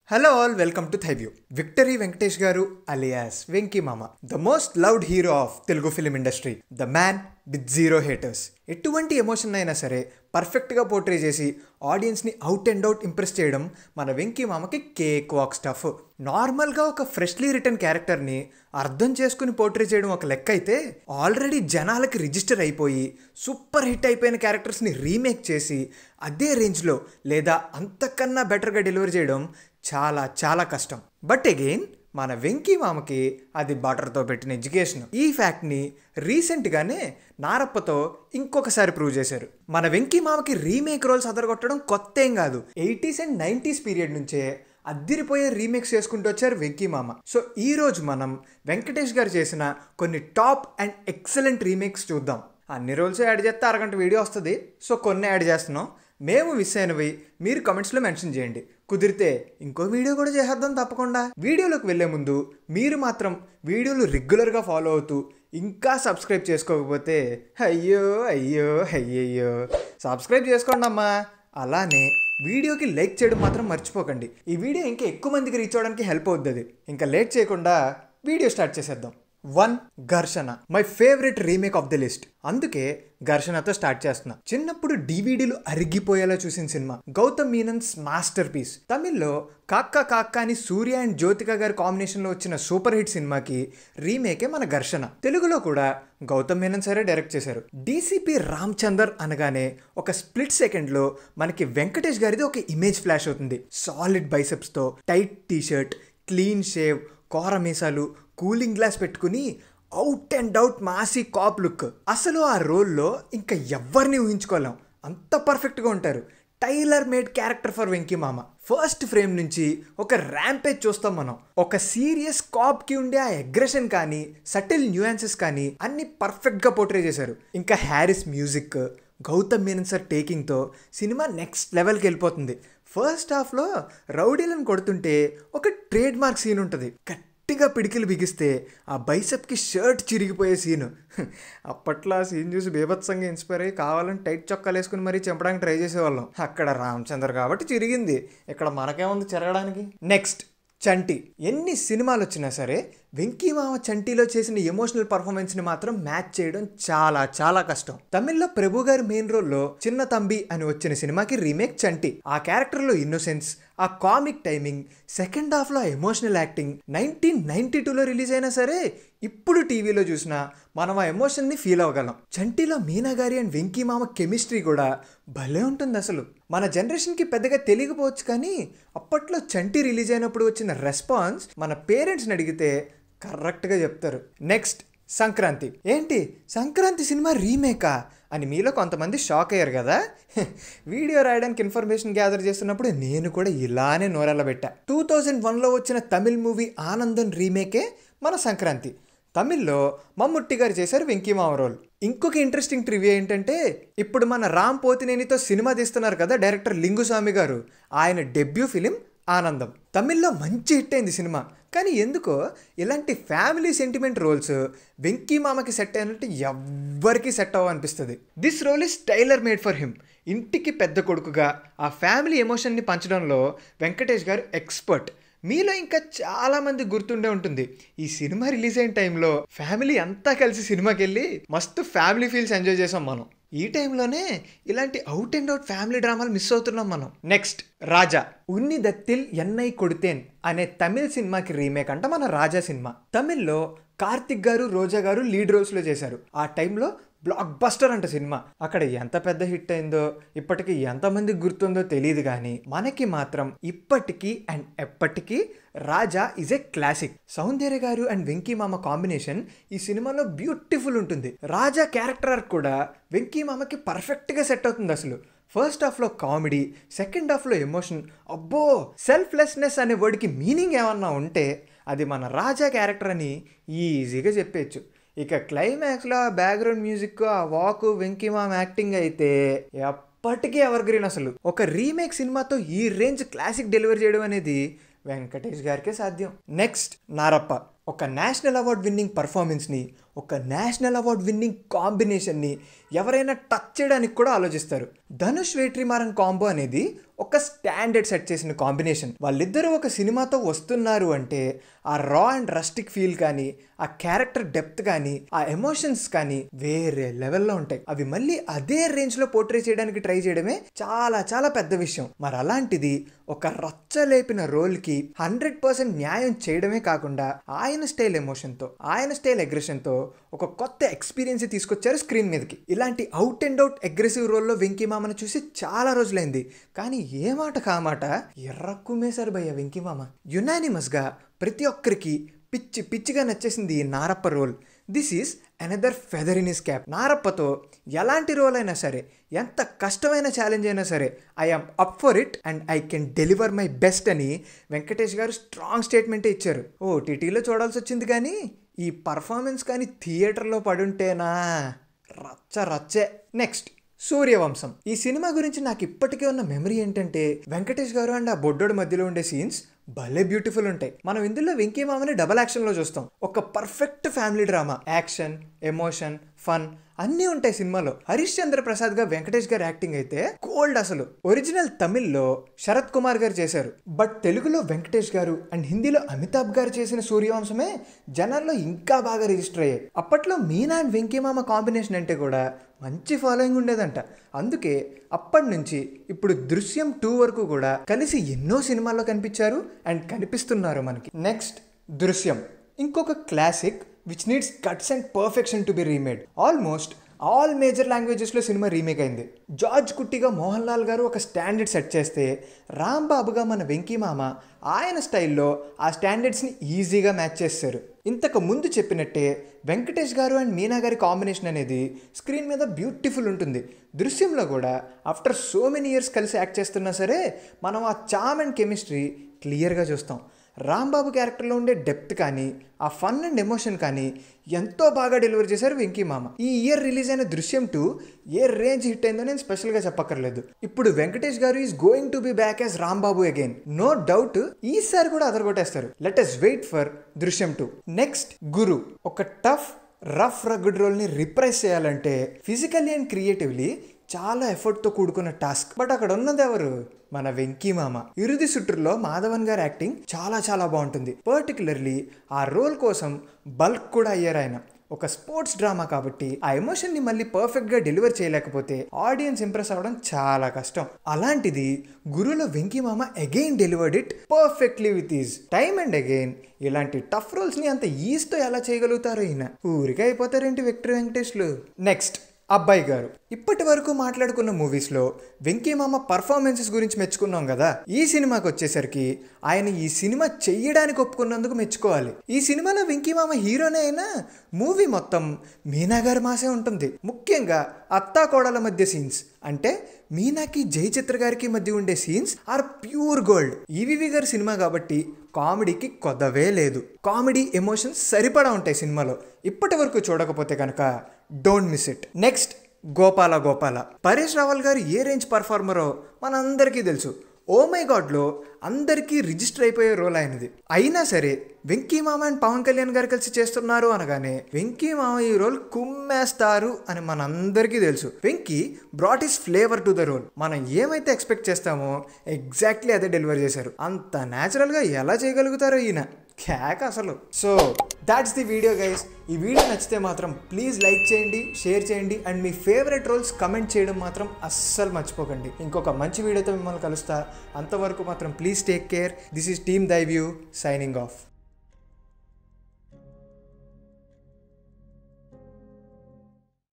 hello all welcome to Thy View victory Venkatesh garu alias Venky Mama the most loud hero of Telugu film industry the man with zero haters ఎటువంటి emotion అయినా సరే పర్ఫెక్ట్గా portray చేసి ఆడియన్స్ని out and out impress చేయడం మన వెంకీ మామకి కేక్ వాక్ స్టఫ్ నార్మల్గా ఒక ఫ్రెష్లీ రిటర్న్ క్యారెక్టర్ని అర్థం చేసుకుని పోర్ట్రే చేయడం ఒక లెక్క అయితే ఆల్రెడీ జనాలకి రిజిస్టర్ అయిపోయి సూపర్ హిట్ అయిపోయిన క్యారెక్టర్స్ని రీమేక్ చేసి అదే రేంజ్లో లేదా అంతకన్నా బెటర్గా డెలివర్ చేయడం చాలా చాలా కష్టం బట్ అగైన్ మన వెంకీ మామకి అది బటర్తో పెట్టిన ఎడ్యుకేషన్ ఈ ఫ్యాక్ట్ని రీసెంట్గానే నారప్పతో ఇంకొకసారి ప్రూవ్ చేశారు మన వెంకీ మామకి రీమేక్ రోల్స్ అదరగొట్టడం కొత్త ఏం కాదు ఎయిటీస్ అండ్ నైంటీస్ పీరియడ్ నుంచే అద్దిరిపోయే రీమేక్స్ చేసుకుంటూ వచ్చారు వెంకీ మామ సో ఈ రోజు మనం వెంకటేష్ గారు చేసిన కొన్ని టాప్ అండ్ ఎక్సలెంట్ రీమేక్స్ చూద్దాం అన్ని రోల్స్ యాడ్ చేస్తే అరగంట వీడియో వస్తుంది సో కొన్ని యాడ్ చేస్తున్నాం మేము మిస్ అయినవి మీరు కమెంట్స్లో మెన్షన్ చేయండి కుదిరితే ఇంకో వీడియో కూడా చేసేద్దాం తప్పకుండా వీడియోలోకి వెళ్ళే ముందు మీరు మాత్రం వీడియోలు రెగ్యులర్గా ఫాలో అవుతూ ఇంకా సబ్స్క్రైబ్ చేసుకోకపోతే అయ్యో అయ్యో అయ్యయ్యో సబ్స్క్రైబ్ చేసుకోండి అమ్మా అలానే వీడియోకి లైక్ చేయడం మాత్రం మర్చిపోకండి ఈ వీడియో ఇంకా ఎక్కువ మందికి రీచ్ అవ్వడానికి హెల్ప్ అవుతుంది ఇంకా లేట్ చేయకుండా వీడియో స్టార్ట్ చేసేద్దాం one Gharshana my favourite remake of the list అందుకే ఘర్షణతో స్టార్ట్ చేస్తున్నా చిన్నప్పుడు డివిడీలు అరిగిపోయేలా చూసిన సినిమా గౌతమ్ మీనన్స్ మాస్టర్ పీస్ తమిళ్లో కాక్క కాక్క అని సూర్య అండ్ జ్యోతిక గారి కాంబినేషన్లో వచ్చిన సూపర్ హిట్ సినిమాకి రీమేకే మన ఘర్షణ తెలుగులో కూడా గౌతమ్ మీనన్ సరే డైరెక్ట్ చేశారు డీసీపీ రామ్ చందర్ అనగానే ఒక స్ప్లిట్ సెకండ్లో మనకి వెంకటేష్ గారిది ఒక ఇమేజ్ ఫ్లాష్ అవుతుంది సాలిడ్ బైసెప్స్తో టైట్ టీషర్ట్ క్లీన్ షేవ్ కోర మీసాలు కూలింగ్ గ్లాస్ పెట్టుకుని out and out massy cop look అసలు ఆ రోల్లో ఇంకా ఎవరిని ఊహించుకోలేం అంత పర్ఫెక్ట్గా ఉంటారు tailor made character for Venky Mama first frame నుంచి ఒక ర్యాంపేజ్ చూస్తాం మనం ఒక సీరియస్ కాప్కి ఉండే ఆ అగ్రెషన్ కానీ సటిల్ న్యూయాన్సెస్ కానీ అన్ని పర్ఫెక్ట్గా పోర్ట్రే చేశారు ఇంకా హ్యారిస్ మ్యూజిక్ గౌతమ్ మీనన్ సార్ టేకింగ్తో సినిమా నెక్స్ట్ లెవెల్కి వెళ్ళిపోతుంది ఫస్ట్ హాఫ్లో రౌడీలను కొడుతుంటే ఒక ట్రేడ్ మార్క్ సీన్ ఉంటుంది గట్టిగా పిడికిలు బిగిస్తే ఆ బైసెప్కి షర్ట్ చిరిగిపోయే సీను అప్పట్లో ఆ సీన్ చూసి బీభత్సంగా ఇన్స్పైర్ అయ్యి కావాలని టైట్ చొక్కాలు వేసుకుని మరీ చంపడానికి ట్రై చేసేవాళ్ళం అక్కడ రామచంద్ర కాబట్టి చిరిగింది ఇక్కడ మనకేముంది చెరగడానికి నెక్స్ట్ చంటి ఎన్ని సినిమాలు వచ్చినా సరే వెంకీ మామ చంటిలో చేసిన ఎమోషనల్ పర్ఫార్మెన్స్ ని మాత్రం మ్యాచ్ చేయడం చాలా చాలా కష్టం తమిళ్లో ప్రభు గారి మెయిన్ రోల్లో చిన్న తంబి అని వచ్చిన సినిమాకి రీమేక్ చంటి ఆ క్యారెక్టర్ లో ఇన్నోసెన్స్ ఆ కామిక్ టైమింగ్ సెకండ్ హాఫ్ లో ఎమోషనల్ యాక్టింగ్ నైన్టీన్ నైన్టీ టూలో రిలీజ్ అయినా సరే ఇప్పుడు టీవీలో చూసినా మనం ఆ ఎమోషన్ ని ఫీల్ అవ్వగలం చంటిలో మీనా గారి అండ్ వెంకీ మామ కెమిస్ట్రీ కూడా భలే ఉంటుంది అసలు మన జనరేషన్కి పెద్దగా తెలియకపోవచ్చు కానీ అప్పట్లో చంటి రిలీజ్ అయినప్పుడు వచ్చిన రెస్పాన్స్ మన పేరెంట్స్ని అడిగితే కరెక్ట్గా చెప్తారు నెక్స్ట్ సంక్రాంతి ఏంటి సంక్రాంతి సినిమా రీమేకా అని మీలో కొంతమంది షాక్ అయ్యారు కదా వీడియో రాయడానికి ఇన్ఫర్మేషన్ గ్యాదర్ చేస్తున్నప్పుడు నేను కూడా ఇలానే నోరెళ్ళబెట్టా టూ థౌజండ్ వన్లో వచ్చిన తమిళ్ మూవీ ఆనందం రీమేకే మన సంక్రాంతి తమిళ్లో మమ్ముట్టి గారు చేశారు వెంకీమామ రోల్ ఇంకొక ఇంట్రెస్టింగ్ ట్రివ్యూ ఏంటంటే ఇప్పుడు మన రామ్ పోతినేనితో సినిమా తీస్తున్నారు కదా డైరెక్టర్ లింగుస్వామి గారు ఆయన డెబ్యూ ఫిలిం ఆనందం తమిళ్లో మంచి హిట్ అయింది సినిమా కానీ ఎందుకో ఇలాంటి ఫ్యామిలీ సెంటిమెంట్ రోల్స్ వెంకీ మామకి సెట్ అయినట్టు ఎవ్వరికి సెట్ అవ్వనిపిస్తుంది this role is tailor made for him ఇంటికి పెద్ద కొడుకుగా ఆ ఫ్యామిలీ ఎమోషన్ని పంచడంలో వెంకటేష్ గారు ఎక్స్పర్ట్ మీలో ఇంకా చాలా మంది గుర్తుండే ఉంటుంది ఈ సినిమా రిలీజ్ అయిన టైంలో ఫ్యామిలీ అంతా కలిసి సినిమాకి వెళ్ళి మస్తు ఫ్యామిలీ ఫీల్స్ ఎంజాయ్ చేసాం మనం ఈ టైంలోనే ఇలాంటి అవుట్ అండ్ అవుట్ ఫ్యామిలీ డ్రామాలు మిస్ అవుతున్నాం మనం నెక్స్ట్ రాజా ఉన్ని దత్తిల్ ఎన్నై కొడితేన్ అనే తమిళ్ సినిమాకి రీమేక్ అంట మన రాజా సినిమా తమిళ్లో కార్తిక్ గారు రోజా గారు లీడ్ రోల్స్లో చేశారు ఆ టైంలో బ్లాక్ బస్టర్ అంట సినిమా అక్కడ ఎంత పెద్ద హిట్ అయిందో ఇప్పటికి ఎంతమందికి గుర్తుందో తెలియదు కానీ మనకి మాత్రం ఇప్పటికీ అండ్ ఎప్పటికీ రాజా ఇస్ ఏ క్లాసిక్ సౌందర్య గారు అండ్ వెంకీ మామ కాంబినేషన్ ఈ సినిమాలో బ్యూటిఫుల్ ఉంటుంది రాజా క్యారెక్టర్ ఆర్క్ కూడా వెంకీ మామకి పర్ఫెక్ట్గా సెట్ అవుతుంది అసలు ఫస్ట్ హాఫ్లో కామెడీ సెకండ్ హాఫ్లో ఎమోషన్ అబ్బో సెల్ఫ్లెస్నెస్ అనే వర్డ్కి మీనింగ్ ఏమన్నా ఉంటే అది మన రాజా క్యారెక్టర్ అని ఈజీగా చెప్పేయచ్చు ఇక క్లైమాక్స్లో ఆ బ్యాక్గ్రౌండ్ మ్యూజిక్ ఆ వాక్ వెంకీమామ్ యాక్టింగ్ అయితే ఎప్పటికీ ఎవర్ గ్రీన్ అసలు ఒక రీమేక్ సినిమాతో ఈ రేంజ్ క్లాసిక్ డెలివరీ చేయడం అనేది వెంకటేష్ గారికే సాధ్యం నెక్స్ట్ నారప్ప ఒక నేషనల్ అవార్డ్ విన్నింగ్ పర్ఫార్మెన్స్ని ఒక నేషనల్ అవార్డ్ విన్నింగ్ కాంబినేషన్ని ఎవరైనా టచ్ చేయడానికి కూడా ఆలోచిస్తారు ధనుష్ వేట్రిమారన్ కాంబో అనేది ఒక స్టాండర్డ్ సెట్ చేసిన కాంబినేషన్ వాళ్ళిద్దరూ ఒక సినిమాతో వస్తున్నారు అంటే ఆ రా అండ్ రస్టిక్ ఫీల్ కానీ ఆ క్యారెక్టర్ డెప్త్ కానీ ఆ ఎమోషన్స్ కానీ వేరే లెవెల్లో ఉంటాయి అవి మళ్ళీ అదే రేంజ్లో పోర్ట్రే చేయడానికి ట్రై చేయడమే చాలా చాలా పెద్ద విషయం మరి అలాంటిది ఒక రచ్చలేపిన రోల్కి హండ్రెడ్ పర్సెంట్ న్యాయం చేయడమే కాకుండా ఆయన స్టైల్ ఎమోషన్తో ఆయన స్టైల్ అగ్రెషన్తో ఒక కొత్త ఎక్స్పీరియన్స్ తీసుకొచ్చారు స్క్రీన్ మీదకి ఇలాంటి అవుట్ అండ్ అవుట్ అగ్రెసివ్ రోల్లో వెంకీ మామను చూసి చాలా రోజులైంది కానీ ఏ మాట కామాట ఎర్రక్కుమేశారు భయ్య వెంకీ మామ యునానిమస్గా ప్రతి ఒక్కరికి పిచ్చి పిచ్చిగా నచ్చేసింది ఈ Narappa role this is another feather in is cap నారప్పతో ఎలాంటి రోల్ అయినా సరే ఎంత కష్టమైన ఛాలెంజ్ అయినా సరే I am up for it and I can deliver my best అని వెంకటేష్ గారు స్ట్రాంగ్ స్టేట్మెంటే ఇచ్చారు ఓ టీటీలో చూడాల్సి వచ్చింది కానీ ఈ పర్ఫార్మెన్స్ కానీ థియేటర్లో పడుంటేనా రచ్చ రచ్చే నెక్స్ట్ సూర్యవంశం ఈ సినిమా గురించి నాకు ఇప్పటికే ఉన్న మెమరీ ఏంటంటే వెంకటేష్ గారు అండ్ ఆ బొడ్డోడు మధ్యలో ఉండే సీన్స్ భలే బ్యూటిఫుల్ ఉంటాయి మనం ఇందులో వెంకీ మామని డబల్ యాక్షన్లో చూస్తాం ఒక perfect family drama action emotion fun అన్నీ ఉంటాయి సినిమాలో హరీష్ చంద్ర ప్రసాద్ గా వెంకటేష్ గారి యాక్టింగ్ అయితే కోల్డ్ అసలు ఒరిజినల్ తమిళ్లో శరత్ కుమార్ గారు చేశారు బట్ తెలుగులో వెంకటేష్ గారు అండ్ హిందీలో అమితాబ్ గారు చేసిన సూర్యవంశమే జనాల్లో ఇంకా బాగా రిజిస్టర్ అయ్యాయి అప్పట్లో మీనా అండ్ వెంకీమామ కాంబినేషన్ అంటే కూడా మంచి ఫాలోయింగ్ ఉండేదంట అందుకే అప్పటి నుంచి ఇప్పుడు దృశ్యం టూ వరకు కూడా కలిసి ఎన్నో సినిమాల్లో కనిపించారు అండ్ కనిపిస్తున్నారు మనకి నెక్స్ట్ దృశ్యం ఇంకొక classic which needs guts and perfection to be remade almost all major లాంగ్వేజెస్లో సినిమా రీమేక్ అయింది జార్జ్ కుట్టిగా మోహన్ లాల్ గారు ఒక స్టాండర్డ్ సెట్ చేస్తే రామ్ బాబుగా మన వెంకీ మామ ఆయన స్టైల్లో ఆ స్టాండర్డ్స్ని ఈజీగా మ్యాచ్ చేస్తారు ఇంతకు ముందు చెప్పినట్టే వెంకటేష్ గారు అండ్ మీనా గారి కాంబినేషన్ అనేది స్క్రీన్ మీద బ్యూటిఫుల్ ఉంటుంది దృశ్యంలో కూడా ఆఫ్టర్ సో మెనీ ఇయర్స్ కలిసి యాక్ట్ చేస్తున్నా సరే మనం ఆ చామ్ అండ్ కెమిస్ట్రీ క్లియర్గా చూస్తాం రాంబాబు క్యారెక్టర్లో ఉండే డెప్త్ కానీ ఆ ఫన్ అండ్ ఎమోషన్ కానీ ఎంతో బాగా డెలివర్ చేశారు వెంకీ మామ ఈ ఇయర్ రిలీజ్ అయిన దృశ్యం టూ ఏ రేంజ్ హిట్ అయిందో నేను స్పెషల్గా చెప్పక్కర్లేదు ఇప్పుడు Venkatesh garu is going to be back as Rambabu again no doubt ఈసారి కూడా అదరగొట్టేస్తారు let us wait for Drishyam two next Guru ఒక టఫ్ రఫ్ రగ్గుడ్ రోల్ని రిప్రైజ్ చేయాలంటే ఫిజికల్లీ అండ్ క్రియేటివ్లీ చాలా ఎఫర్ట్తో కూడుకున్న టాస్క్ బట్ అక్కడ ఉన్నది ఎవరు మన వెంకీ మామ ఇరుది సుట్టులో మాధవన్ గారి యాక్టింగ్ చాలా చాలా బాగుంటుంది పర్టికులర్లీ ఆ రోల్ కోసం బల్క్ కూడా అయ్యారు ఆయన ఒక స్పోర్ట్స్ డ్రామా కాబట్టి ఆ ఎమోషన్ని మళ్ళీ పర్ఫెక్ట్గా డెలివర్ చేయలేకపోతే ఆడియన్స్ ఇంప్రెస్ అవ్వడం చాలా కష్టం అలాంటిది గురులో Venky Mama again delivered it perfectly with ease time and again ఇలాంటి టఫ్ రోల్స్ని అంత ఈజ్తో ఎలా చేయగలుగుతారో ఈయన ఊరికే అయిపోతారేంటి విక్టర్ వెంకటేష్లు నెక్స్ట్ అబ్బాయి గారు ఇప్పటి వరకు మాట్లాడుకున్న మూవీస్లో వెంకీమామ పర్ఫార్మెన్సెస్ గురించి మెచ్చుకున్నాం కదా ఈ సినిమాకి వచ్చేసరికి ఆయన ఈ సినిమా చెయ్యడానికి ఒప్పుకున్నందుకు మెచ్చుకోవాలి ఈ సినిమాలో వెంకీమామ హీరోనే అయినా మూవీ మొత్తం మీనా గారి మాసే ఉంటుంది ముఖ్యంగా అత్తా కోడల మధ్య సీన్స్ అంటే మీనాకి జయచిత్ర గారికి మధ్య ఉండే scenes are pure gold EVV గారి సినిమా కాబట్టి కామెడీకి కొదవే లేదు కామెడీ ఎమోషన్స్ సరిపడా ఉంటాయి సినిమాలో ఇప్పటి వరకు చూడకపోతే కనుక don't miss it next Gopala Gopala Paresh Rawal garu ఏ రేంజ్ పర్ఫార్మరో మనందరికీ తెలుసు ఓ మై గాడ్లో అందరికీ రిజిస్టర్ అయిపోయే రోల్ అయినది అయినా సరే వెంకీ మామ అండ్ పవన్ కళ్యాణ్ గారు కలిసి చేస్తున్నారు అనగానే వెంకీ మామ ఈ రోల్ కుమ్మేస్తారు అని మనందరికీ తెలుసు Venky brought his flavour to the role మనం ఏమైతే ఎక్స్పెక్ట్ చేస్తామో ఎగ్జాక్ట్లీ అదే డెలివర్ చేశారు అంత న్యాచురల్గా ఎలా చేయగలుగుతారో ఈయన క్యాక్ అసలు so that's the video guys ఈ వీడియో నచ్చితే మాత్రం ప్లీజ్ లైక్ చేయండి షేర్ చేయండి అండ్ మీ ఫేవరెట్ రోల్స్ కమెంట్ చేయడం మాత్రం అస్సలు మర్చిపోకండి ఇంకొక మంచి వీడియోతో మిమ్మల్ని కలుస్తా అంతవరకు మాత్రం please take care this is team Thy View signing of